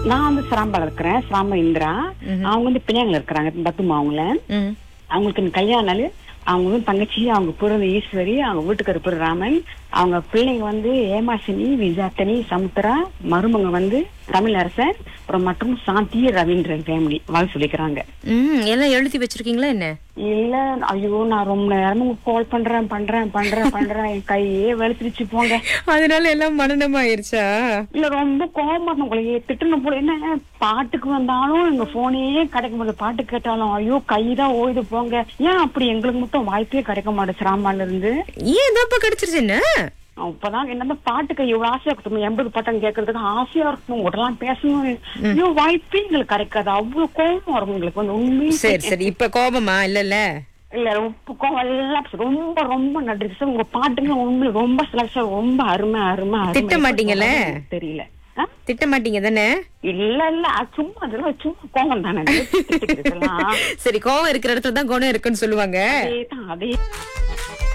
நான் வந்து சிராம்பால இருக்கிறேன் சிராம்ப இந்திரா அவங்க வந்து பிள்ளைங்கள இருக்கிறாங்க பத்துமா அவங்கள ம். அவங்களுக்கு இந்த கல்யாண நாள் அவங்க வந்து தங்கச்சி அவங்க பிறந்த ஈஸ்வரி அவங்க வீட்டுக்கார பேர் ராமன் அவங்க பிள்ளைங்க வந்து ஏமாசினி விஜாத்தனி சமுத்திரா மருமங்க வந்து தமிழரசன் அப்புறம் மற்றும் சாந்தி ரவீந்திரன் ஃபேமிலி வாழ் சொல்லிக்கிறாங்க ம் எல்லாம் எழுதி வச்சிருக்கீங்களா என்ன இல்ல ஐயோ நான் ரொம்ப நேரமும் கால் பண்றேன் பண்றேன் பண்றேன் பண்றேன் என் கையே வெளுத்துருச்சு போங்க அதனால எல்லாம் மனநமாயிருச்சா இல்ல ரொம்ப கோபமா உங்களுக்கு திட்டணும் போல என்ன பாட்டுக்கு வந்தாலும் எங்க போனே கிடைக்க மாட்டேது பாட்டு கேட்டாலும் ஐயோ கைதான் ஓய்து போங்க ஏன் அப்படி எங்களுக்கு மட்டும் வாய்ப்பே கிடைக்க மாட்டேது சிராமால இருந்து ஏன் இதப்ப கிடைச்சிருச்சு என்ன அப்பதான் என்ன பாட்டுக்கு இவ்வளவு ஆசையா இருக்கும் எண்பது பாட்டம் கேட்கறதுக்கு ஆசையா இருக்கும் உடலாம் பேசணும் ஐயோ வாய்ப்பே எங்களுக்கு கிடைக்காது அவ்வளவு கோபம் வரும் எங்களுக்கு வந்து உண்மையே சரி சரி இப்ப கோபமா இல்லல்ல இல்ல ரொம்ப கோவம் எல்லாம் ரொம்ப ரொம்ப நன்றி சார் உங்க பாட்டுங்க உண்மையில ரொம்ப சில ரொம்ப அருமை அருமை அருமை. திட்ட மாட்டீங்கல்ல? எனக்கு தெரியல ஆ? திட்ட மாட்டீங்க தானே இல்ல இல்ல அது சும்மா அதெல்லாம் சும்மா கோவம் தானே திட்டிக்கிறதுலாம். சரி கோவம் இருக்கிற இடத்துல தான் குணம் இருக்குன்னு சொல்லுவாங்க அதேதான் அதே